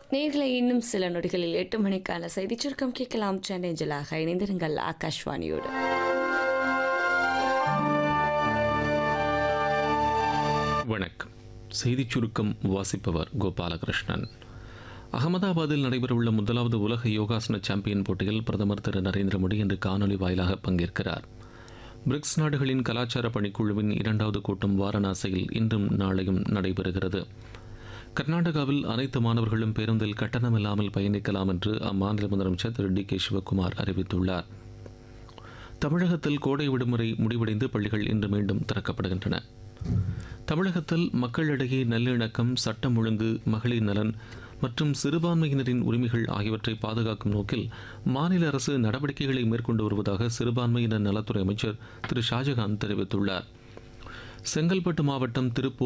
நேர்களை இன்னும் சில நொடிகளில் எட்டு மணிக்கான செய்திச் சுருக்கம் கேட்கலாம் சென்னைஞ்சலாக இணைந்திருங்கள் ஆகாஷ்வாணியோடு வணக்கம் செய்திச் சுருக்கம் வாசிப்பவர் கோபாலகிருஷ்ணன் அகமதாபாத்தில் நடைபெறவுள்ள முதலாவது உலக யோகாசன சாம்பியன் போட்டியில் பிரதமர் திரு நரேந்திர மோடி இன்று காணொலி வாயிலாக பங்கேற்கிறார் பிரிக்ஸ் நாடுகளின் கலாச்சார பணிக்குழுவின் இரண்டாவது கூட்டம் வாரணாசியில் இன்றும் நாளையும் நடைபெறுகிறது கர்நாடகாவில் அனைத்து மாணவர்களும் பேருந்தில் கட்டணமில்லாமல் பயணிக்கலாம் என்று அம்மாநில முதலமைச்சர் திரு டி கே சிவக்குமார் அறிவித்துள்ளார் தமிழகத்தில் கோடை விடுமுறை முடிவடைந்து பள்ளிகள் இன்று மீண்டும் திறக்கப்படுகின்றன தமிழகத்தில் மக்களிடையே நல்லிணக்கம் சட்டம் ஒழுங்கு மகளிர் நலன் மற்றும் சிறுபான்மையினரின் உரிமைகள் ஆகியவற்றை பாதுகாக்கும் நோக்கில் மாநில அரசு நடவடிக்கைகளை மேற்கொண்டு வருவதாக சிறுபான்மையினர் நலத்துறை அமைச்சர் திரு ஷாஜகான் தெரிவித்துள்ளார் செங்கல்பட்டு மாவட்டம் திருப்பூர்